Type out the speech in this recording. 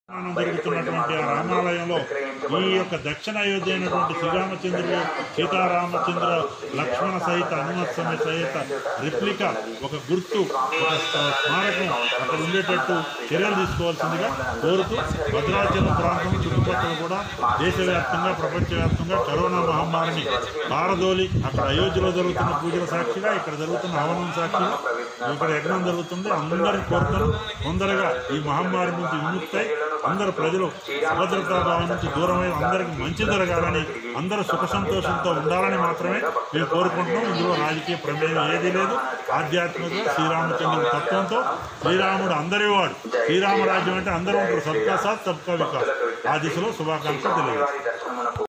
నిర్మాణం జరుగుతున్నటువంటి ఆ రామాలయంలో ఈ యొక్క దక్షిణ అయోధ్య అయినటువంటి శ్రీరామచంద్రుడు సీతారామచంద్ర లక్ష్మణ సహిత హనుమత్ సమేత సహిత రిప్లికా ఒక గుర్తు ఒక స్మ- స్మారకం అక్కడ ఉండేటట్టు చర్యలు తీసుకోవాల్సిందిగా కోరుతూ భద్రాచలం ప్రాంతం చుట్టుపక్కల కూడా దేశవ్యాప్తంగా ప్రపంచవ్యాప్తంగా కరోనా మహమ్మారిని పారదోలి అక్కడ అయోధ్యలో జరుగుతున్న పూజల సాక్షిగా ఇక్కడ జరుగుతున్న హవనం సాక్షిగా ఇక్కడ యజ్ఞం జరుగుతుంది అందరిని కోరుతాను తొందరగా ఈ మహమ్మారి నుంచి విముక్తై అందరు ప్రజలు అభద్రతా భావం నుంచి దూరమై అందరికి మంచి జరగాలని అందరూ సుఖ సంతోషంతో ఉండాలని మాత్రమే మేము కోరుకుంటున్నాం ఇందులో రాజకీయ ప్రమేయం ఏదీ లేదు ఆధ్యాత్మిక శ్రీరామచంద్రుడి తత్వంతో శ్రీరాముడు అందరి వాడు శ్రీరామరాజ్యం అంటే అందరూ ఉంటారు సబ్కా సాత్ సబ్కా వికాస్ ఆ దిశలో శుభాకాంక్షలు తెలియదు